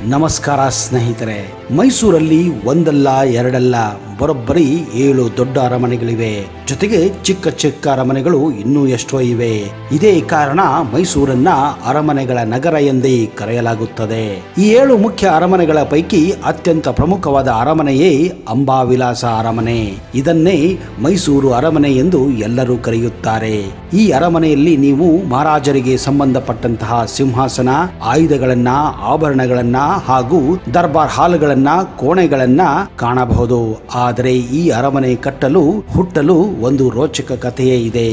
ನಮಸ್ಕಾರ ಸ್ನೇಹಿತರೆ ಮೈಸೂರಲ್ಲಿ ಒಂದಲ್ಲ ಎರಡಲ್ಲ ಬರೋಬ್ಬರಿ ಏಳು ದೊಡ್ಡ ಅರಮನೆಗಳಿವೆ ಜೊತೆಗೆ ಚಿಕ್ಕ ಚಿಕ್ಕ ಅರಮನೆಗಳು ಇನ್ನೂ ಎಷ್ಟೋ ಇವೆ ಇದೇ ಕಾರಣ ಮೈಸೂರನ್ನ ಅರಮನೆಗಳ ನಗರ ಎಂದೇ ಕರೆಯಲಾಗುತ್ತದೆ ಈ ಏಳು ಮುಖ್ಯ ಅರಮನೆಗಳ ಪೈಕಿ ಅತ್ಯಂತ ಪ್ರಮುಖವಾದ ಅರಮನೆಯೇ ಅಂಬಾವಿಲಾಸ ಅರಮನೆ ಇದನ್ನೇ ಮೈಸೂರು ಅರಮನೆ ಎಂದು ಎಲ್ಲರೂ ಕರೆಯುತ್ತಾರೆ ಈ ಅರಮನೆಯಲ್ಲಿ ನೀವು ಮಹಾರಾಜರಿಗೆ ಸಂಬಂಧಪಟ್ಟಂತಹ ಸಿಂಹಾಸನ ಆಯುಧಗಳನ್ನ ಆಭರಣಗಳನ್ನ ಹಾಗೂ ದರ್ಬಾರ್ ಹಾಲ್ಗಳನ್ನ ಕೋಣೆಗಳನ್ನ ಕಾಣಬಹುದು ಆದರೆ ಈ ಅರಮನೆ ಕಟ್ಟಲು ಹುಟ್ಟಲು ಒಂದು ರೋಚಕ ಕಥೆಯೇ ಇದೆ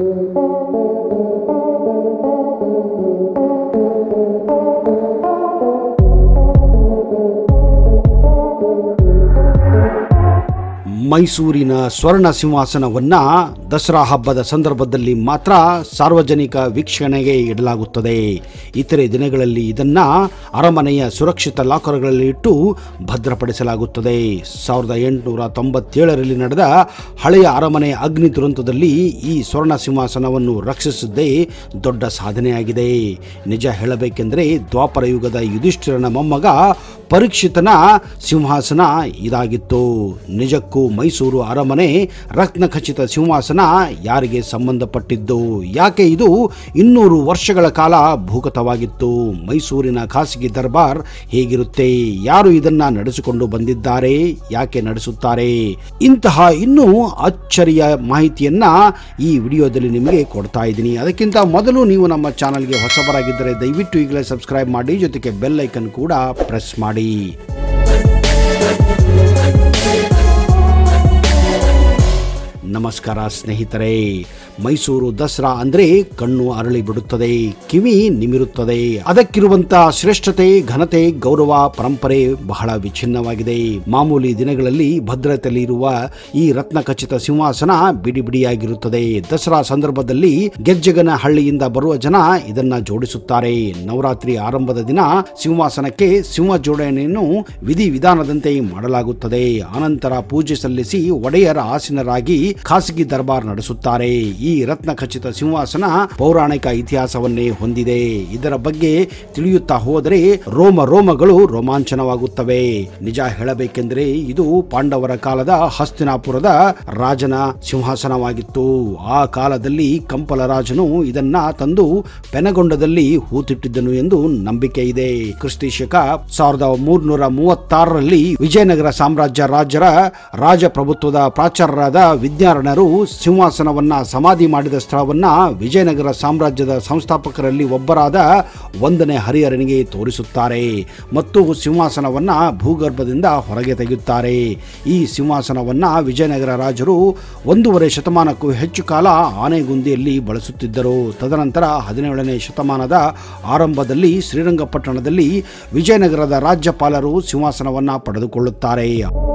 ಮೈಸೂರಿನ ಸ್ವರ್ಣ ಸಿಂಹಾಸನವನ್ನ ದಸರಾ ಹಬ್ಬದ ಸಂದರ್ಭದಲ್ಲಿ ಮಾತ್ರ ಸಾರ್ವಜನಿಕ ವೀಕ್ಷಣೆಗೆ ಇಡಲಾಗುತ್ತದೆ ಇತರೆ ದಿನಗಳಲ್ಲಿ ಇದನ್ನ ಅರಮನೆಯ ಸುರಕ್ಷಿತ ಲಾಕರ್ಗಳಲ್ಲಿ ಇಟ್ಟು ಭದ್ರಪಡಿಸಲಾಗುತ್ತದೆ ಸಾವಿರದ ಎಂಟುನೂರ ತೊಂಬತ್ತೇಳರಲ್ಲಿ ನಡೆದ ಹಳೆಯ ಅರಮನೆ ಅಗ್ನಿ ದುರಂತದಲ್ಲಿ ಈ ಸ್ವರ್ಣ ಸಿಂಹಾಸನವನ್ನು ರಕ್ಷಿಸಿದ್ದೇ ದೊಡ್ಡ ಸಾಧನೆಯಾಗಿದೆ ನಿಜ ಹೇಳಬೇಕೆಂದರೆ ದ್ವಾಪರ ಯುಗದ ಯುಧಿಷ್ಠಿರನ ಮೊಮ್ಮಗ ಪರೀಕ್ಷಿತನ ಸಿಂಹಾಸನ ಇದಾಗಿತ್ತು ನಿಜಕ್ಕೂ ಮೈಸೂರು ಅರಮನೆ ರತ್ನಖಚಿತ ಸಿಂಹಾಸನ ಯಾರಿಗೆ ಸಂಬಂಧಪಟ್ಟಿದ್ದು ಯಾಕೆ ಇದು ಇನ್ನೂರು ವರ್ಷಗಳ ಕಾಲ ಭೂಗತವಾಗಿತ್ತು ಮೈಸೂರಿನ ಖಾಸಗಿ ದರ್ಬಾರ್ ಹೇಗಿರುತ್ತೆ ಯಾರು ಇದನ್ನ ನಡೆಸಿಕೊಂಡು ಬಂದಿದ್ದಾರೆ ಯಾಕೆ ನಡೆಸುತ್ತಾರೆ ಇಂತಹ ಇನ್ನೂ ಅಚ್ಚರಿಯ ಮಾಹಿತಿಯನ್ನ ಈ ವಿಡಿಯೋದಲ್ಲಿ ನಿಮಗೆ ಕೊಡ್ತಾ ಇದ್ದೀನಿ ಅದಕ್ಕಿಂತ ಮೊದಲು ನೀವು ನಮ್ಮ ಚಾನಲ್ಗೆ ಹೊಸಬರಾಗಿದ್ದರೆ ದಯವಿಟ್ಟು ಈಗಲೇ ಸಬ್ಸ್ಕ್ರೈಬ್ ಮಾಡಿ ಜೊತೆಗೆ ಬೆಲ್ ಐಕನ್ ಕೂಡ ಪ್ರೆಸ್ ಮಾಡಿ ನಮಸ್ಕಾರ ಸ್ನೇಹಿತರೆ ಮೈಸೂರು ದಸರಾ ಅಂದ್ರೆ ಕಣ್ಣು ಅರಳಿ ಬಿಡುತ್ತದೆ ಕಿವಿ ನಿಮಿರುತ್ತದೆ ಅದಕ್ಕಿರುವಂತ ಶ್ರೇಷ್ಠತೆ ಘನತೆ ಗೌರವ ಪರಂಪರೆ ಬಹಳ ವಿಚ್ಛಿನ್ನವಾಗಿದೆ ಮಾಮೂಲಿ ದಿನಗಳಲ್ಲಿ ಭದ್ರತೆಯಲ್ಲಿ ಇರುವ ಈ ರತ್ನಖಚಿತ ಸಿಂಹಾಸನ ಬಿಡಿ ಬಿಡಿಯಾಗಿರುತ್ತದೆ ದಸರಾ ಸಂದರ್ಭದಲ್ಲಿ ಗೆಜ್ಜೆಗನ ಹಳ್ಳಿಯಿಂದ ಬರುವ ಜನ ಇದನ್ನ ಜೋಡಿಸುತ್ತಾರೆ ನವರಾತ್ರಿ ಆರಂಭದ ದಿನ ಸಿಂಹಾಸನಕ್ಕೆ ಸಿಂಹ ಜೋಡಣೆಯನ್ನು ವಿಧಿ ವಿಧಾನದಂತೆ ಮಾಡಲಾಗುತ್ತದೆ ಆನಂತರ ಪೂಜೆ ಸಲ್ಲಿಸಿ ಒಡೆಯರ ಆಸೀನರಾಗಿ ಖಾಸಗಿ ದರ್ಬಾರ್ ನಡೆಸುತ್ತಾರೆ ಈ ರತ್ನ ಖಚಿತ ಸಿಂಹಾಸನ ಪೌರಾಣಿಕ ಇತಿಹಾಸವನ್ನೇ ಹೊಂದಿದೆ ಇದರ ಬಗ್ಗೆ ತಿಳಿಯುತ್ತಾ ಹೋದರೆ ರೋಮ ರೋಮಗಳು ರೋಮಾಂಚನವಾಗುತ್ತವೆ ನಿಜ ಹೇಳಬೇಕೆಂದರೆ ಇದು ಪಾಂಡವರ ಕಾಲದ ಹಸ್ತಿನಾಪುರದ ರಾಜನ ಸಿಂಹಾಸನವಾಗಿತ್ತು ಆ ಕಾಲದಲ್ಲಿ ಕಂಪಲ ರಾಜನು ಇದನ್ನ ತಂದು ಪೆನಗೊಂಡದಲ್ಲಿ ಹೂತಿಟ್ಟಿದ್ದನು ಎಂದು ನಂಬಿಕೆ ಇದೆ ಕ್ರಿಸ್ತಿ ಶಕ ಸಾವಿರದ ಮೂರ್ನೂರ ಮೂವತ್ತಾರರಲ್ಲಿ ವಿಜಯನಗರ ಸಾಮ್ರಾಜ್ಯ ರಾಜರ ರಾಜಪ್ರಭುತ್ವದ ಪ್ರಾಚಾರ್ಯರಾದ ವಿಜ್ಞಾರಣರು ಸಿಂಹಾಸನವನ್ನ ಸಮಾಧಿ ಮಾಡಿದ ಸ್ಥಳವನ್ನ ವಿಜಯನಗರ ಸಾಮ್ರಾಜ್ಯದ ಸಂಸ್ಥಾಪಕರಲ್ಲಿ ಒಬ್ಬರಾದ ಒಂದನೇ ಹರಿಹರನಿಗೆ ತೋರಿಸುತ್ತಾರೆ ಮತ್ತು ಸಿಂಹಾಸನವನ್ನ ಭೂಗರ್ಭದಿಂದ ಹೊರಗೆ ತೆಗೆಯುತ್ತಾರೆ ಈ ಸಿಂಹಾಸನವನ್ನ ವಿಜಯನಗರ ರಾಜರು ಒಂದೂವರೆ ಶತಮಾನಕ್ಕೂ ಹೆಚ್ಚು ಕಾಲ ಆನೆಗುಂದಿಯಲ್ಲಿ ಬಳಸುತ್ತಿದ್ದರು ತದನಂತರ ಹದಿನೇಳನೇ ಶತಮಾನದ ಆರಂಭದಲ್ಲಿ ಶ್ರೀರಂಗಪಟ್ಟಣದಲ್ಲಿ ವಿಜಯನಗರದ ರಾಜ್ಯಪಾಲರು ಸಿಂಹಾಸನವನ್ನ ಪಡೆದುಕೊಳ್ಳುತ್ತಾರೆ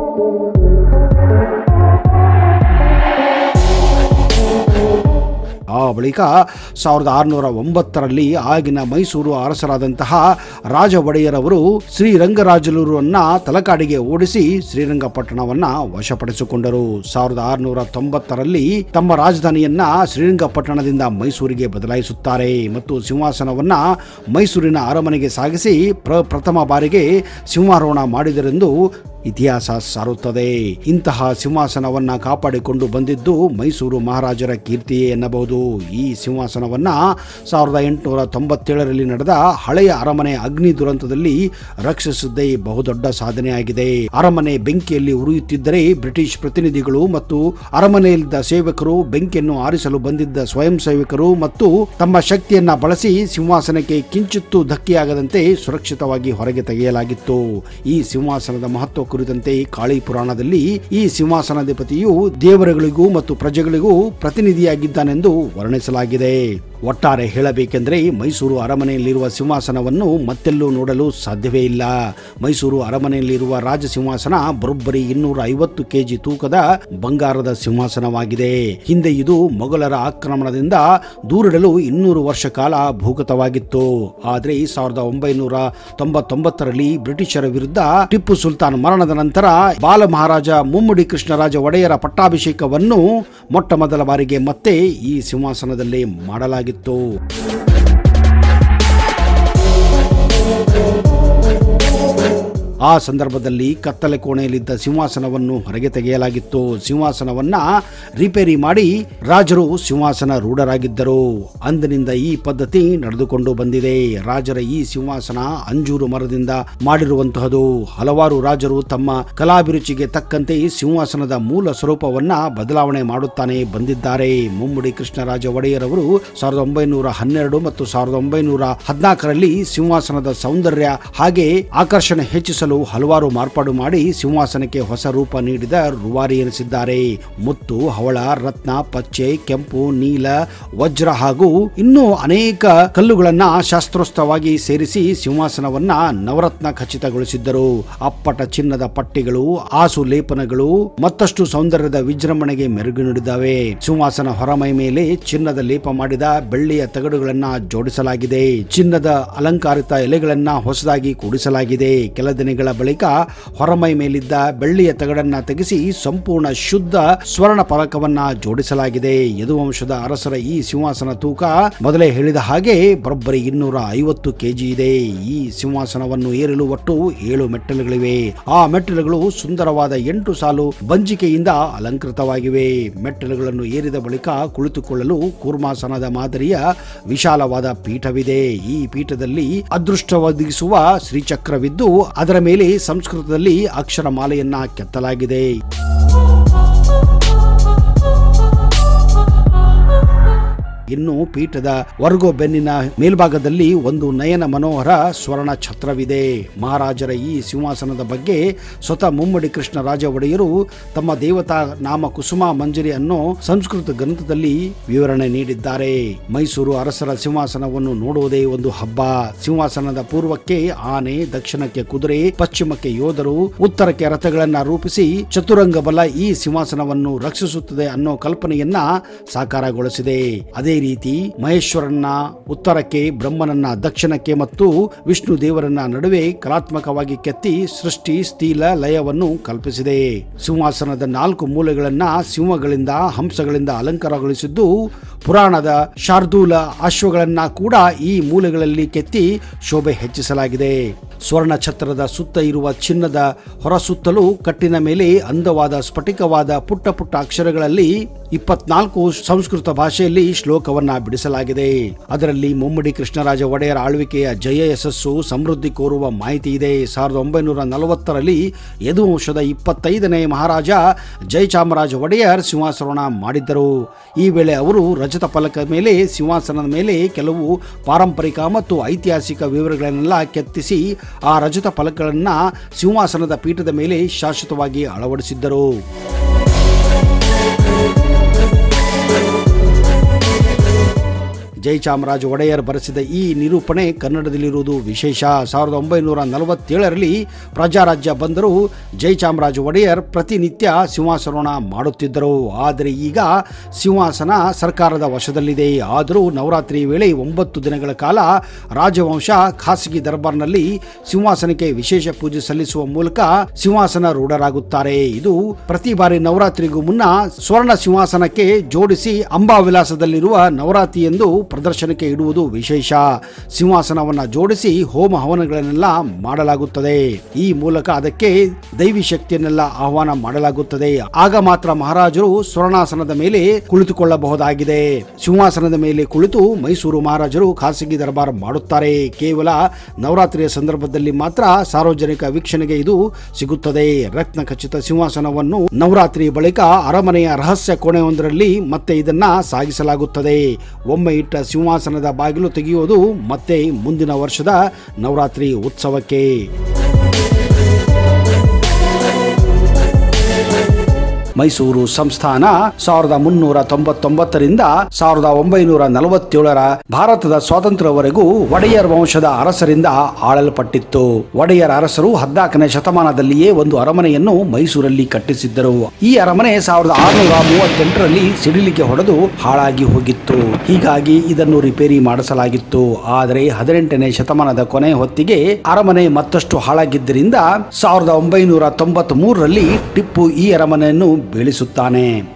ಆ ಬಳಿಕ ಸಾವಿರದ ಆರುನೂರ ಒಂಬತ್ತರಲ್ಲಿ ಆಗಿನ ಮೈಸೂರು ಅರಸರಾದಂತಹ ರಾಜ ಒಡೆಯರವರು ಶ್ರೀರಂಗರಾಜಲೂರನ್ನ ತಲಕಾಡಿಗೆ ಓಡಿಸಿ ಶ್ರೀರಂಗಪಟ್ಟಣವನ್ನ ವಶಪಡಿಸಿಕೊಂಡರು ಸಾವಿರದ ಆರುನೂರ ತೊಂಬತ್ತರಲ್ಲಿ ತಮ್ಮ ರಾಜಧಾನಿಯನ್ನ ಶ್ರೀರಂಗಪಟ್ಟಣದಿಂದ ಮೈಸೂರಿಗೆ ಬದಲಾಯಿಸುತ್ತಾರೆ ಮತ್ತು ಸಿಂಹಾಸನವನ್ನ ಮೈಸೂರಿನ ಅರಮನೆಗೆ ಸಾಗಿಸಿ ಪ್ರ ಪ್ರಥಮ ಬಾರಿಗೆ ಸಿಂಹಾರೋಹಣ ಮಾಡಿದರೆಂದು ಇತಿಹಾಸ ಸಾರುತ್ತದೆ ಇಂತಹ ಸಿಂಹಾಸನವನ್ನ ಕಾಪಾಡಿಕೊಂಡು ಬಂದಿದ್ದು ಮೈಸೂರು ಮಹಾರಾಜರ ಕೀರ್ತಿಯೇ ಎನ್ನಬಹುದು ಈ ಸಿಂಹಾಸನವನ್ನ ಸಾವಿರದ ಎಂಟುನೂರ ತೊಂಬತ್ತೇಳರಲ್ಲಿ ನಡೆದ ಹಳೆಯ ಅರಮನೆ ಅಗ್ನಿ ದುರಂತದಲ್ಲಿ ರಕ್ಷಿಸಿದ್ದೇ ಬಹುದೊಡ್ಡ ಸಾಧನೆಯಾಗಿದೆ ಅರಮನೆ ಬೆಂಕಿಯಲ್ಲಿ ಉರಿಯುತ್ತಿದ್ದರೆ ಬ್ರಿಟಿಷ್ ಪ್ರತಿನಿಧಿಗಳು ಮತ್ತು ಅರಮನೆಯಲ್ಲಿದ್ದ ಸೇವಕರು ಬೆಂಕಿಯನ್ನು ಆರಿಸಲು ಬಂದಿದ್ದ ಸ್ವಯಂ ಸೇವಕರು ಮತ್ತು ತಮ್ಮ ಶಕ್ತಿಯನ್ನ ಬಳಸಿ ಸಿಂಹಾಸನಕ್ಕೆ ಕಿಂಚಿತ್ತೂ ಧಕ್ಕೆಯಾಗದಂತೆ ಸುರಕ್ಷಿತವಾಗಿ ಹೊರಗೆ ತೆಗೆಯಲಾಗಿತ್ತು ಈ ಸಿಂಹಾಸನದ ಮಹತ್ವ ಕುರಿತಂತೆ ಕಾಳಿ ಪುರಾಣದಲ್ಲಿ ಈ ಸಿಂಹಾಸನಾಧಿಪತಿಯು ದೇವರುಗಳಿಗೂ ಮತ್ತು ಪ್ರಜೆಗಳಿಗೂ ಪ್ರತಿನಿಧಿಯಾಗಿದ್ದಾನೆಂದು ವರ್ಣಿಸಲಾಗಿದೆ ಒಟ್ಟಾರೆ ಹೇಳಬೇಕೆಂದರೆ ಮೈಸೂರು ಅರಮನೆಯಲ್ಲಿರುವ ಸಿಂಹಾಸನವನ್ನು ಮತ್ತೆಲ್ಲೂ ನೋಡಲು ಸಾಧ್ಯವೇ ಇಲ್ಲ ಮೈಸೂರು ಅರಮನೆಯಲ್ಲಿರುವ ರಾಜ ಸಿಂಹಾಸನ ಬರೋಬ್ಬರಿ ಇನ್ನೂರ ಐವತ್ತು ಕೆಜಿ ತೂಕದ ಬಂಗಾರದ ಸಿಂಹಾಸನವಾಗಿದೆ ಹಿಂದೆ ಇದು ಮೊಘಲರ ಆಕ್ರಮಣದಿಂದ ದೂರಿಡಲು ಇನ್ನೂರು ವರ್ಷ ಕಾಲ ಭೂಗತವಾಗಿತ್ತು ಆದರೆ ಸಾವಿರದ ಒಂಬೈನೂರ ತೊಂಬತ್ತೊಂಬತ್ತರಲ್ಲಿ ಬ್ರಿಟಿಷರ ವಿರುದ್ಧ ಟಿಪ್ಪು ಸುಲ್ತಾನ್ ಮರಣದ ನಂತರ ಬಾಲ ಮಹಾರಾಜ ಮುಮ್ಮಡಿ ಕೃಷ್ಣರಾಜ ಒಡೆಯರ ಪಟ್ಟಾಭಿಷೇಕವನ್ನು ಮೊಟ್ಟ ಮೊದಲ ಬಾರಿಗೆ ಮತ್ತೆ ಈ ಸಿಂಹಾಸನದಲ್ಲಿ ಮಾಡಲಾಗಿತ್ತು ಆ ಸಂದರ್ಭದಲ್ಲಿ ಕತ್ತಲೆ ಕೋಣೆಯಲ್ಲಿದ್ದ ಸಿಂಹಾಸನವನ್ನು ಹೊರಗೆ ತೆಗೆಯಲಾಗಿತ್ತು ಸಿಂಹಾಸನವನ್ನ ರಿಪೇರಿ ಮಾಡಿ ರಾಜರು ಸಿಂಹಾಸನ ರೂಢರಾಗಿದ್ದರು ಅಂದಿನಿಂದ ಈ ಪದ್ಧತಿ ನಡೆದುಕೊಂಡು ಬಂದಿದೆ ರಾಜರ ಈ ಸಿಂಹಾಸನ ಅಂಜೂರು ಮರದಿಂದ ಮಾಡಿರುವಂತಹದು ಹಲವಾರು ರಾಜರು ತಮ್ಮ ಕಲಾಭಿರುಚಿಗೆ ತಕ್ಕಂತೆ ಈ ಸಿಂಹಾಸನದ ಮೂಲ ಸ್ವರೂಪವನ್ನ ಬದಲಾವಣೆ ಮಾಡುತ್ತಾನೆ ಬಂದಿದ್ದಾರೆ ಮುಮ್ಮಡಿ ಕೃಷ್ಣರಾಜ ಒಡೆಯರ್ ಅವರು ಸಾವಿರದ ಒಂಬೈನೂರ ಹನ್ನೆರಡು ಮತ್ತು ಸಾವಿರದ ಒಂಬೈನೂರ ಹದಿನಾಲ್ಕರಲ್ಲಿ ಸಿಂಹಾಸನದ ಸೌಂದರ್ಯ ಹಾಗೆ ಆಕರ್ಷಣೆ ಹೆಚ್ಚಿಸಲು ಹಲವಾರು ಮಾರ್ಪಾಡು ಮಾಡಿ ಸಿಂಹಾಸನಕ್ಕೆ ಹೊಸ ರೂಪ ನೀಡಿದ ರೂವಾರಿ ಎನಿಸಿದ್ದಾರೆ ಮುತ್ತು ಹವಳ ರತ್ನ ಪಚ್ಚೆ ಕೆಂಪು ನೀಲ ವಜ್ರ ಹಾಗೂ ಇನ್ನೂ ಅನೇಕ ಕಲ್ಲುಗಳನ್ನ ಶಾಸ್ತ್ರೋಸ್ತವಾಗಿ ಸೇರಿಸಿ ಸಿಂಹಾಸನವನ್ನ ನವರತ್ನ ಖಚಿತಗೊಳಿಸಿದ್ದರು ಅಪ್ಪಟ ಚಿನ್ನದ ಪಟ್ಟಿಗಳು ಆಸು ಲೇಪನಗಳು ಮತ್ತಷ್ಟು ಸೌಂದರ್ಯದ ವಿಜೃಂಭಣೆಗೆ ಮೆರುಗು ನೀಡಿದ್ದಾವೆ ಸಿಂಹಾಸನ ಹೊರಮೈ ಮೇಲೆ ಚಿನ್ನದ ಲೇಪ ಮಾಡಿದ ಬೆಳ್ಳಿಯ ತಗಡುಗಳನ್ನ ಜೋಡಿಸಲಾಗಿದೆ ಚಿನ್ನದ ಅಲಂಕಾರಿತ ಎಲೆಗಳನ್ನ ಹೊಸದಾಗಿ ಕೂಡಿಸಲಾಗಿದೆ ಕೆಲ ದಿನಗಳ ಬಳಿಕ ಹೊರಮೈ ಮೇಲಿದ್ದ ಬೆಳ್ಳಿಯ ತಗಡನ್ನ ತೆಗೆಸಿ ಸಂಪೂರ್ಣ ಶುದ್ಧ ಸ್ವರ್ಣ ಫಲಕವನ್ನ ಜೋಡಿಸಲಾಗಿದೆ ಯದುವಂಶದ ಅರಸರ ಈ ಸಿಂಹಾಸನ ತೂಕ ಮೊದಲೇ ಹೇಳಿದ ಹಾಗೆ ಬರೋಬ್ಬರಿ ಇನ್ನೂರ ಐವತ್ತು ಕೆಜಿ ಇದೆ ಈ ಸಿಂಹಾಸನವನ್ನು ಏರಲು ಒಟ್ಟು ಏಳು ಮೆಟ್ಟಲುಗಳಿವೆ ಆ ಮೆಟ್ಟಲುಗಳು ಸುಂದರವಾದ ಎಂಟು ಸಾಲು ಬಂಜಿಕೆಯಿಂದ ಅಲಂಕೃತವಾಗಿವೆ ಮೆಟ್ಟಲುಗಳನ್ನು ಏರಿದ ಬಳಿಕ ಕುಳಿತುಕೊಳ್ಳಲು ಕೂರ್ಮಾಸನದ ಮಾದರಿಯ ವಿಶಾಲವಾದ ಪೀಠವಿದೆ ಈ ಪೀಠದಲ್ಲಿ ಅದೃಷ್ಟ ಒದಗಿಸುವ ಶ್ರೀಚಕ್ರವಿದ್ದು ಅದರ ಮೇಲೆ ಸಂಸ್ಕೃತದಲ್ಲಿ ಅಕ್ಷರಮಾಲೆಯನ್ನ ಕೆತ್ತಲಾಗಿದೆ ಇನ್ನು ಪೀಠದ ವರ್ಗೋ ಬೆನ್ನಿನ ಮೇಲ್ಭಾಗದಲ್ಲಿ ಒಂದು ನಯನ ಮನೋಹರ ಸ್ವರ್ಣ ಛತ್ರವಿದೆ ಮಹಾರಾಜರ ಈ ಸಿಂಹಾಸನದ ಬಗ್ಗೆ ಸ್ವತಃ ಮುಮ್ಮಡಿ ಕೃಷ್ಣರಾಜ ಒಡೆಯರು ತಮ್ಮ ದೇವತಾ ನಾಮ ಕುಸುಮ ಮಂಜರಿ ಅನ್ನೋ ಸಂಸ್ಕೃತ ಗ್ರಂಥದಲ್ಲಿ ವಿವರಣೆ ನೀಡಿದ್ದಾರೆ ಮೈಸೂರು ಅರಸರ ಸಿಂಹಾಸನವನ್ನು ನೋಡುವುದೇ ಒಂದು ಹಬ್ಬ ಸಿಂಹಾಸನದ ಪೂರ್ವಕ್ಕೆ ಆನೆ ದಕ್ಷಿಣಕ್ಕೆ ಕುದುರೆ ಪಶ್ಚಿಮಕ್ಕೆ ಯೋಧರು ಉತ್ತರಕ್ಕೆ ರಥಗಳನ್ನ ರೂಪಿಸಿ ಚತುರಂಗ ಬಲ ಈ ಸಿಂಹಾಸನವನ್ನು ರಕ್ಷಿಸುತ್ತದೆ ಅನ್ನೋ ಕಲ್ಪನೆಯನ್ನ ಸಾಕಾರಗೊಳಿಸಿದೆ ಅದೇ ರೀತಿ ಮಹೇಶ್ವರನ್ನ ಉತ್ತರಕ್ಕೆ ಬ್ರಹ್ಮನನ್ನ ದಕ್ಷಿಣಕ್ಕೆ ಮತ್ತು ವಿಷ್ಣು ದೇವರನ್ನ ನಡುವೆ ಕಲಾತ್ಮಕವಾಗಿ ಕೆತ್ತಿ ಸೃಷ್ಟಿ ಸ್ಥಿಲ ಲಯವನ್ನು ಕಲ್ಪಿಸಿದೆ ಸಿಂಹಾಸನದ ನಾಲ್ಕು ಮೂಲೆಗಳನ್ನ ಸಿಂಹಗಳಿಂದ ಹಂಸಗಳಿಂದ ಅಲಂಕಾರಗೊಳಿಸಿದ್ದು ಪುರಾಣದ ಶಾರ್ದೂಲ ಅಶ್ವಗಳನ್ನ ಕೂಡ ಈ ಮೂಲೆಗಳಲ್ಲಿ ಕೆತ್ತಿ ಶೋಭೆ ಹೆಚ್ಚಿಸಲಾಗಿದೆ ಸ್ವರ್ಣ ಛತ್ರದ ಸುತ್ತ ಇರುವ ಚಿನ್ನದ ಹೊರಸುತ್ತಲೂ ಕಟ್ಟಿನ ಮೇಲೆ ಅಂದವಾದ ಸ್ಫಟಿಕವಾದ ಪುಟ್ಟ ಪುಟ್ಟ ಅಕ್ಷರಗಳಲ್ಲಿ ಇಪ್ಪತ್ನಾಲ್ಕು ಸಂಸ್ಕೃತ ಭಾಷೆಯಲ್ಲಿ ಶ್ಲೋಕವನ್ನ ಬಿಡಿಸಲಾಗಿದೆ ಅದರಲ್ಲಿ ಮುಮ್ಮಡಿ ಕೃಷ್ಣರಾಜ ಒಡೆಯರ ಆಳ್ವಿಕೆಯ ಜಯ ಯಶಸ್ಸು ಸಮೃದ್ಧಿ ಕೋರುವ ಮಾಹಿತಿ ಇದೆ ಸಾವಿರದ ಒಂಬೈನೂರ ನಲವತ್ತರಲ್ಲಿ ಯದುವಂಶದ ಇಪ್ಪತ್ತೈದನೇ ಮಹಾರಾಜ ಜಯಚಾಮರಾಜ ಒಡೆಯರ್ ಸಿಂಹಾಸನ ಮಾಡಿದ್ದರು ಈ ವೇಳೆ ಅವರು ರಜತ ಫಲಕ ಮೇಲೆ ಸಿಂಹಾಸನದ ಮೇಲೆ ಕೆಲವು ಪಾರಂಪರಿಕ ಮತ್ತು ಐತಿಹಾಸಿಕ ವಿವರಗಳನ್ನೆಲ್ಲ ಕೆತ್ತಿಸಿ ಆ ರಜತ ಫಲಕಗಳನ್ನು ಸಿಂಹಾಸನದ ಪೀಠದ ಮೇಲೆ ಶಾಶ್ವತವಾಗಿ ಅಳವಡಿಸಿದ್ದರು ಜಯಚಾಮರಾಜ ಒಡೆಯರ್ ಬರೆಸಿದ ಈ ನಿರೂಪಣೆ ಕನ್ನಡದಲ್ಲಿರುವುದು ವಿಶೇಷ ಸಾವಿರದ ಒಂಬೈನೂರ ನಲವತ್ತೇಳರಲ್ಲಿ ಪ್ರಜಾರಾಜ್ಯ ಬಂದರೂ ಜಯಚಾಮರಾಜ ಒಡೆಯರ್ ಪ್ರತಿನಿತ್ಯ ಸಿಂಹಾಸನ ಮಾಡುತ್ತಿದ್ದರು ಆದರೆ ಈಗ ಸಿಂಹಾಸನ ಸರ್ಕಾರದ ವಶದಲ್ಲಿದೆ ಆದರೂ ನವರಾತ್ರಿ ವೇಳೆ ಒಂಬತ್ತು ದಿನಗಳ ಕಾಲ ರಾಜವಂಶ ಖಾಸಗಿ ದರ್ಬಾರ್ನಲ್ಲಿ ಸಿಂಹಾಸನಕ್ಕೆ ವಿಶೇಷ ಪೂಜೆ ಸಲ್ಲಿಸುವ ಮೂಲಕ ಸಿಂಹಾಸನ ರೂಢರಾಗುತ್ತಾರೆ ಇದು ಪ್ರತಿ ಬಾರಿ ನವರಾತ್ರಿಗೂ ಮುನ್ನ ಸ್ವರ್ಣ ಸಿಂಹಾಸನಕ್ಕೆ ಜೋಡಿಸಿ ಅಂಬಾವಿಲಾಸದಲ್ಲಿರುವ ನವರಾತ್ರಿ ಎಂದು ಪ್ರದರ್ಶನಕ್ಕೆ ಇಡುವುದು ವಿಶೇಷ ಸಿಂಹಾಸನವನ್ನ ಜೋಡಿಸಿ ಹೋಮ ಹವನಗಳನ್ನೆಲ್ಲ ಮಾಡಲಾಗುತ್ತದೆ ಈ ಮೂಲಕ ಅದಕ್ಕೆ ದೈವಿ ಶಕ್ತಿಯನ್ನೆಲ್ಲ ಆಹ್ವಾನ ಮಾಡಲಾಗುತ್ತದೆ ಆಗ ಮಾತ್ರ ಮಹಾರಾಜರು ಸ್ವರ್ಣಾಸನದ ಮೇಲೆ ಕುಳಿತುಕೊಳ್ಳಬಹುದಾಗಿದೆ ಸಿಂಹಾಸನದ ಮೇಲೆ ಕುಳಿತು ಮೈಸೂರು ಮಹಾರಾಜರು ಖಾಸಗಿ ದರ್ಬಾರ್ ಮಾಡುತ್ತಾರೆ ಕೇವಲ ನವರಾತ್ರಿಯ ಸಂದರ್ಭದಲ್ಲಿ ಮಾತ್ರ ಸಾರ್ವಜನಿಕ ವೀಕ್ಷಣೆಗೆ ಇದು ಸಿಗುತ್ತದೆ ರತ್ನ ಖಚಿತ ಸಿಂಹಾಸನವನ್ನು ನವರಾತ್ರಿ ಬಳಿಕ ಅರಮನೆಯ ರಹಸ್ಯ ಕೋಣೆಯೊಂದರಲ್ಲಿ ಮತ್ತೆ ಇದನ್ನ ಸಾಗಿಸಲಾಗುತ್ತದೆ ಒಮ್ಮೆ ಇಟ್ಟ ಸಿಂಹಾಸನದ ಬಾಗಿಲು ತೆಗೆಯುವುದು ಮತ್ತೆ ಮುಂದಿನ ವರ್ಷದ ನವರಾತ್ರಿ ಉತ್ಸವಕ್ಕೆ ಮೈಸೂರು ಸಂಸ್ಥಾನ ಸಾವಿರದ ಮುನ್ನೂರ ತೊಂಬತ್ತೊಂಬತ್ತರಿಂದ ಸಾವಿರದ ಒಂಬೈನೂರ ನಲವತ್ತೇಳರ ಭಾರತದ ಸ್ವಾತಂತ್ರ್ಯವರೆಗೂ ಒಡೆಯರ್ ವಂಶದ ಅರಸರಿಂದ ಆಳಲ್ಪಟ್ಟಿತ್ತು ಒಡೆಯರ್ ಅರಸರು ಹದ್ನಾಲ್ಕನೇ ಶತಮಾನದಲ್ಲಿಯೇ ಒಂದು ಅರಮನೆಯನ್ನು ಮೈಸೂರಲ್ಲಿ ಕಟ್ಟಿಸಿದ್ದರು ಈ ಅರಮನೆ ಸಾವಿರದ ಆರುನೂರ ಮೂವತ್ತೆಂಟರಲ್ಲಿ ಸಿಡಿಲಿಗೆ ಹೊಡೆದು ಹಾಳಾಗಿ ಹೋಗಿತ್ತು ಹೀಗಾಗಿ ಇದನ್ನು ರಿಪೇರಿ ಮಾಡಿಸಲಾಗಿತ್ತು ಆದರೆ ಹದಿನೆಂಟನೇ ಶತಮಾನದ ಕೊನೆ ಹೊತ್ತಿಗೆ ಅರಮನೆ ಮತ್ತಷ್ಟು ಹಾಳಾಗಿದ್ದರಿಂದ ಸಾವಿರದ ಒಂಬೈನೂರ ತೊಂಬತ್ತ್ ಮೂರರಲ್ಲಿ ಟಿಪ್ಪು ಈ ಅರಮನೆಯನ್ನು ಬೀಳಿಸುತ್ತಾನೆ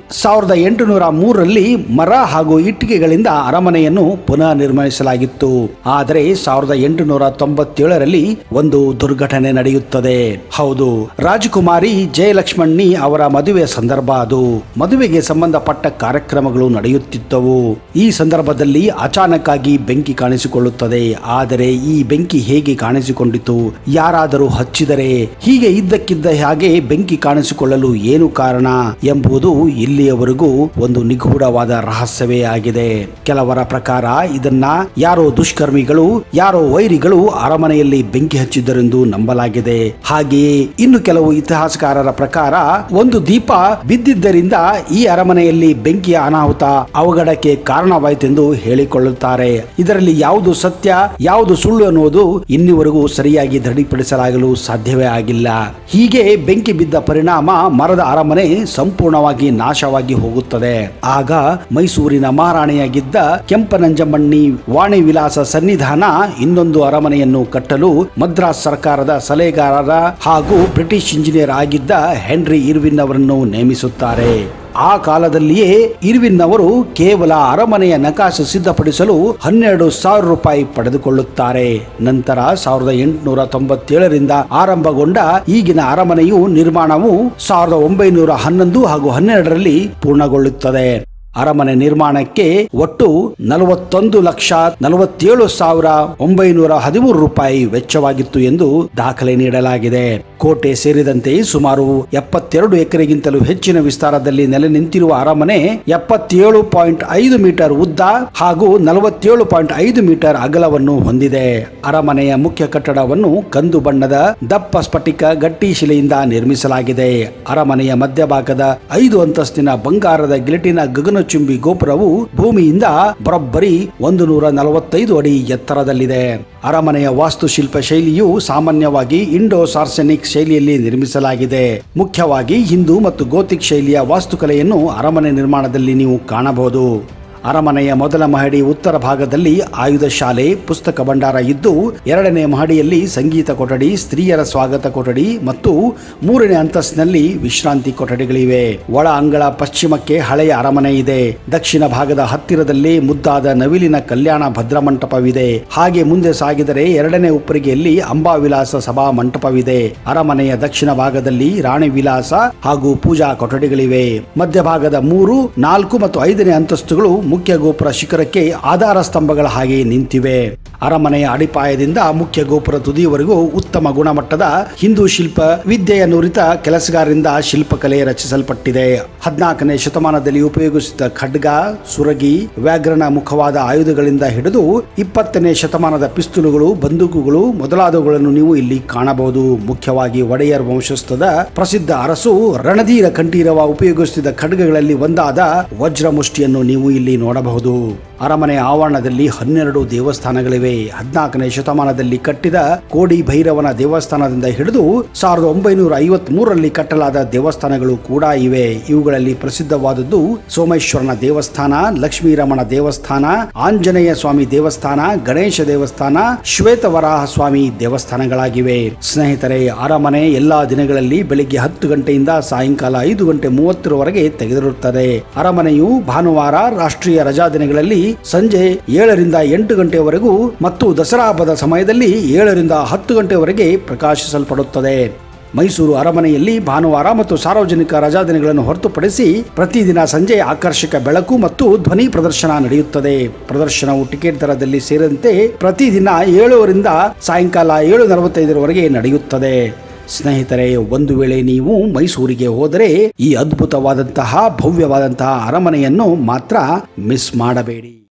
ಸಾವಿರದ ಎಂಟುನೂರ ಮೂರರಲ್ಲಿ ಮರ ಹಾಗೂ ಇಟ್ಟಿಗೆಗಳಿಂದ ಅರಮನೆಯನ್ನು ಪುನಃ ನಿರ್ಮಿಸಲಾಗಿತ್ತು ಆದರೆ ಸಾವಿರದ ಎಂಟುನೂರ ತೊಂಬತ್ತೇಳರಲ್ಲಿ ಒಂದು ದುರ್ಘಟನೆ ನಡೆಯುತ್ತದೆ ಹೌದು ರಾಜಕುಮಾರಿ ಜಯಲಕ್ಷ್ಮಣಿ ಅವರ ಮದುವೆ ಸಂದರ್ಭ ಅದು ಮದುವೆಗೆ ಸಂಬಂಧಪಟ್ಟ ಕಾರ್ಯಕ್ರಮಗಳು ನಡೆಯುತ್ತಿದ್ದವು ಈ ಸಂದರ್ಭದಲ್ಲಿ ಅಚಾನಕ್ ಆಗಿ ಬೆಂಕಿ ಕಾಣಿಸಿಕೊಳ್ಳುತ್ತದೆ ಆದರೆ ಈ ಬೆಂಕಿ ಹೇಗೆ ಕಾಣಿಸಿಕೊಂಡಿತು ಯಾರಾದರೂ ಹಚ್ಚಿದರೆ ಹೀಗೆ ಇದ್ದಕ್ಕಿದ್ದ ಹಾಗೆ ಬೆಂಕಿ ಕಾಣಿಸಿಕೊಳ್ಳಲು ಏನು ಕಾರಣ ಎಂಬುದು ಇಲ್ಲಿಯವರೆಗೂ ಒಂದು ನಿಗೂಢವಾದ ರಹಸ್ಯವೇ ಆಗಿದೆ ಕೆಲವರ ಪ್ರಕಾರ ಇದನ್ನ ಯಾರೋ ದುಷ್ಕರ್ಮಿಗಳು ಯಾರೋ ವೈರಿಗಳು ಅರಮನೆಯಲ್ಲಿ ಬೆಂಕಿ ಹಚ್ಚಿದ್ದರೆಂದು ನಂಬಲಾಗಿದೆ ಹಾಗೆಯೇ ಇನ್ನು ಕೆಲವು ಇತಿಹಾಸಕಾರರ ಪ್ರಕಾರ ಒಂದು ದೀಪ ಬಿದ್ದಿದ್ದರಿಂದ ಈ ಅರಮನೆಯಲ್ಲಿ ಬೆಂಕಿಯ ಅನಾಹುತ ಅವಘಡಕ್ಕೆ ಕಾರಣವಾಯಿತೆಂದು ಹೇಳಿಕೊಳ್ಳುತ್ತಾರೆ ಇದರಲ್ಲಿ ಯಾವುದು ಸತ್ಯ ಯಾವುದು ಸುಳ್ಳು ಅನ್ನುವುದು ಇನ್ನಿವರೆಗೂ ಸರಿಯಾಗಿ ದೃಢಪಡಿಸಲಾಗಲು ಸಾಧ್ಯವೇ ಆಗಿಲ್ಲ ಹೀಗೆ ಬೆಂಕಿ ಬಿದ್ದ ಪರಿಣಾಮ ಮರದ ಅರಮನೆ ಸಂಪೂರ್ಣವಾಗಿ ನಾಶವಾಗಿ ಹೋಗುತ್ತದೆ ಆಗ ಮೈಸೂರಿನ ಮಹಾರಾಣಿಯಾಗಿದ್ದ ಕೆಂಪನಂಜಮಣ್ಣಿ ವಾಣಿ ವಿಲಾಸ ಸನ್ನಿಧಾನ ಇನ್ನೊಂದು ಅರಮನೆಯನ್ನು ಕಟ್ಟಲು ಮದ್ರಾಸ್ ಸರ್ಕಾರದ ಸಲಹೆಗಾರರ ಹಾಗೂ ಬ್ರಿಟಿಷ್ ಇಂಜಿನಿಯರ್ ಆಗಿದ್ದ ಹೆನ್ರಿ ಇರ್ವಿನ್ ಅವರನ್ನು ನೇಮಿಸುತ್ತಾರೆ ಆ ಕಾಲದಲ್ಲಿಯೇ ಇರ್ವಿನ್ ಅವರು ಕೇವಲ ಅರಮನೆಯ ನಕಾಶೆ ಸಿದ್ಧಪಡಿಸಲು ಹನ್ನೆರಡು ಸಾವಿರ ರೂಪಾಯಿ ಪಡೆದುಕೊಳ್ಳುತ್ತಾರೆ ನಂತರ ಸಾವಿರದ ಎಂಟುನೂರ ತೊಂಬತ್ತೇಳರಿಂದ ಆರಂಭಗೊಂಡ ಈಗಿನ ಅರಮನೆಯು ನಿರ್ಮಾಣವು ಸಾವಿರದ ಒಂಬೈನೂರ ಹನ್ನೊಂದು ಹಾಗೂ ಹನ್ನೆರಡರಲ್ಲಿ ಪೂರ್ಣಗೊಳ್ಳುತ್ತದೆ ಅರಮನೆ ನಿರ್ಮಾಣಕ್ಕೆ ಒಟ್ಟು ನಲವತ್ತೊಂದು ಲಕ್ಷ ನಲವತ್ತೇಳು ಸಾವಿರ ಒಂಬೈನೂರ ಹದಿಮೂರು ರೂಪಾಯಿ ವೆಚ್ಚವಾಗಿತ್ತು ಎಂದು ದಾಖಲೆ ನೀಡಲಾಗಿದೆ ಕೋಟೆ ಸೇರಿದಂತೆ ಸುಮಾರು ಎಪ್ಪತ್ತೆರಡು ಎಕರೆಗಿಂತಲೂ ಹೆಚ್ಚಿನ ವಿಸ್ತಾರದಲ್ಲಿ ನೆಲೆ ನಿಂತಿರುವ ಅರಮನೆ ಎಪ್ಪತ್ತೇಳು ಪಾಯಿಂಟ್ ಐದು ಮೀಟರ್ ಉದ್ದ ಹಾಗೂ ನಲವತ್ತೇಳು ಪಾಯಿಂಟ್ ಐದು ಮೀಟರ್ ಅಗಲವನ್ನು ಹೊಂದಿದೆ ಅರಮನೆಯ ಮುಖ್ಯ ಕಟ್ಟಡವನ್ನು ಕಂದು ಬಣ್ಣದ ದಪ್ಪ ಸ್ಫಟಿಕ ಗಟ್ಟಿ ಶಿಲೆಯಿಂದ ನಿರ್ಮಿಸಲಾಗಿದೆ ಅರಮನೆಯ ಮಧ್ಯಭಾಗದ ಐದು ಅಂತಸ್ತಿನ ಬಂಗಾರದ ಗಿಲಿಟಿನ ಗಗನಚುಂಬಿ ಗೋಪುರವು ಭೂಮಿಯಿಂದ ಬರೋಬ್ಬರಿ ಒಂದು ನೂರ ನಲವತ್ತೈದು ಅಡಿ ಎತ್ತರದಲ್ಲಿದೆ ಅರಮನೆಯ ವಾಸ್ತುಶಿಲ್ಪ ಶೈಲಿಯು ಸಾಮಾನ್ಯವಾಗಿ ಇಂಡೋ ಸಾರ್ಸೆನಿಕ್ ಶೈಲಿಯಲ್ಲಿ ನಿರ್ಮಿಸಲಾಗಿದೆ ಮುಖ್ಯವಾಗಿ ಹಿಂದೂ ಮತ್ತು ಗೋತಿಕ್ ಶೈಲಿಯ ವಾಸ್ತುಕಲೆಯನ್ನು ಅರಮನೆ ನಿರ್ಮಾಣದಲ್ಲಿ ನೀವು ಕಾಣಬಹುದು ಅರಮನೆಯ ಮೊದಲ ಮಹಡಿ ಉತ್ತರ ಭಾಗದಲ್ಲಿ ಆಯುಧ ಶಾಲೆ ಪುಸ್ತಕ ಭಂಡಾರ ಇದ್ದು ಎರಡನೇ ಮಹಡಿಯಲ್ಲಿ ಸಂಗೀತ ಕೊಠಡಿ ಸ್ತ್ರೀಯರ ಸ್ವಾಗತ ಕೊಠಡಿ ಮತ್ತು ಮೂರನೇ ಅಂತಸ್ತಿನಲ್ಲಿ ವಿಶ್ರಾಂತಿ ಕೊಠಡಿಗಳಿವೆ ಒಳ ಅಂಗಳ ಪಶ್ಚಿಮಕ್ಕೆ ಹಳೆಯ ಅರಮನೆ ಇದೆ ದಕ್ಷಿಣ ಭಾಗದ ಹತ್ತಿರದಲ್ಲಿ ಮುದ್ದಾದ ನವಿಲಿನ ಕಲ್ಯಾಣ ಭದ್ರ ಮಂಟಪವಿದೆ ಹಾಗೆ ಮುಂದೆ ಸಾಗಿದರೆ ಎರಡನೇ ಉಪ್ಪರಿಗೆಯಲ್ಲಿ ಅಂಬಾವಿಲಾಸ ಸಭಾ ಮಂಟಪವಿದೆ ಅರಮನೆಯ ದಕ್ಷಿಣ ಭಾಗದಲ್ಲಿ ರಾಣಿ ವಿಲಾಸ ಹಾಗೂ ಪೂಜಾ ಕೊಠಡಿಗಳಿವೆ ಮಧ್ಯಭಾಗದ ಮೂರು ನಾಲ್ಕು ಮತ್ತು ಐದನೇ ಅಂತಸ್ತುಗಳು ಮುಖ್ಯ ಗೋಪುರ ಶಿಖರಕ್ಕೆ ಆಧಾರ ಸ್ತಂಭಗಳ ಹಾಗೆ ನಿಂತಿವೆ ಅರಮನೆಯ ಅಡಿಪಾಯದಿಂದ ಮುಖ್ಯ ಗೋಪುರ ತುದಿಯವರೆಗೂ ಉತ್ತಮ ಗುಣಮಟ್ಟದ ಹಿಂದೂ ಶಿಲ್ಪ ವಿದ್ಯೆಯ ನುರಿತ ಕೆಲಸಗಾರರಿಂದ ಶಿಲ್ಪಕಲೆ ರಚಿಸಲ್ಪಟ್ಟಿದೆ ಹದಿನಾಲ್ಕನೇ ಶತಮಾನದಲ್ಲಿ ಉಪಯೋಗಿಸಿದ ಖಡ್ಗ ಸುರಗಿ ವ್ಯಾಘ್ರನ ಮುಖವಾದ ಆಯುಧಗಳಿಂದ ಹಿಡಿದು ಇಪ್ಪತ್ತನೇ ಶತಮಾನದ ಪಿಸ್ತೂಲುಗಳು ಬಂದೂಕುಗಳು ಮೊದಲಾದವುಗಳನ್ನು ನೀವು ಇಲ್ಲಿ ಕಾಣಬಹುದು ಮುಖ್ಯವಾಗಿ ಒಡೆಯರ್ ವಂಶಸ್ಥದ ಪ್ರಸಿದ್ಧ ಅರಸು ರಣಧೀರ ಕಂಠೀರವ ಉಪಯೋಗಿಸುತ್ತಿದ್ದ ಖಡ್ಗಗಳಲ್ಲಿ ಒಂದಾದ ವಜ್ರಮುಷ್ಟಿಯನ್ನು ನೀವು ಇಲ್ಲಿ ನೋಡಬಹುದು ಅರಮನೆ ಆವರಣದಲ್ಲಿ ಹನ್ನೆರಡು ದೇವಸ್ಥಾನಗಳಿವೆ ಹದಿನಾಲ್ಕನೇ ಶತಮಾನದಲ್ಲಿ ಕಟ್ಟಿದ ಕೋಡಿ ಭೈರವನ ದೇವಸ್ಥಾನದಿಂದ ಹಿಡಿದು ಸಾವಿರದ ಒಂಬೈನೂರ ಐವತ್ ಮೂರರಲ್ಲಿ ಕಟ್ಟಲಾದ ದೇವಸ್ಥಾನಗಳು ಕೂಡ ಇವೆ ಇವುಗಳಲ್ಲಿ ಪ್ರಸಿದ್ಧವಾದದ್ದು ಸೋಮೇಶ್ವರನ ದೇವಸ್ಥಾನ ಲಕ್ಷ್ಮೀರಮಣ ದೇವಸ್ಥಾನ ಆಂಜನೇಯ ಸ್ವಾಮಿ ದೇವಸ್ಥಾನ ಗಣೇಶ ದೇವಸ್ಥಾನ ಶ್ವೇತವರಾಹ ಸ್ವಾಮಿ ದೇವಸ್ಥಾನಗಳಾಗಿವೆ ಸ್ನೇಹಿತರೆ ಅರಮನೆ ಎಲ್ಲಾ ದಿನಗಳಲ್ಲಿ ಬೆಳಿಗ್ಗೆ ಹತ್ತು ಗಂಟೆಯಿಂದ ಸಾಯಂಕಾಲ ಐದು ಗಂಟೆ ಮೂವತ್ತರವರೆಗೆ ತೆಗೆದಿರುತ್ತದೆ ಅರಮನೆಯು ಭಾನುವಾರ ರಾಷ್ಟ್ರೀಯ ರಜಾ ದಿನಗಳಲ್ಲಿ ಸಂಜೆ ಏಳರಿಂದ ಎಂಟು ಗಂಟೆಯವರೆಗೂ ಮತ್ತು ದಸರಾ ಹಬ್ಬದ ಸಮಯದಲ್ಲಿ ಏಳರಿಂದ ಹತ್ತು ಗಂಟೆವರೆಗೆ ಪ್ರಕಾಶಿಸಲ್ಪಡುತ್ತದೆ ಮೈಸೂರು ಅರಮನೆಯಲ್ಲಿ ಭಾನುವಾರ ಮತ್ತು ಸಾರ್ವಜನಿಕ ರಜಾದಿನಗಳನ್ನು ಹೊರತುಪಡಿಸಿ ಪ್ರತಿದಿನ ಸಂಜೆ ಆಕರ್ಷಕ ಬೆಳಕು ಮತ್ತು ಧ್ವನಿ ಪ್ರದರ್ಶನ ನಡೆಯುತ್ತದೆ ಪ್ರದರ್ಶನವು ಟಿಕೆಟ್ ದರದಲ್ಲಿ ಸೇರಿದಂತೆ ಪ್ರತಿದಿನ ಏಳುವರಿಂದ ಸಾಯಂಕಾಲ ಏಳು ನಲವತ್ತೈದರವರೆಗೆ ನಡೆಯುತ್ತದೆ ಸ್ನೇಹಿತರೆ ಒಂದು ವೇಳೆ ನೀವು ಮೈಸೂರಿಗೆ ಹೋದರೆ ಈ ಅದ್ಭುತವಾದಂತಹ ಭವ್ಯವಾದಂತಹ ಅರಮನೆಯನ್ನು ಮಾತ್ರ ಮಿಸ್ ಮಾಡಬೇಡಿ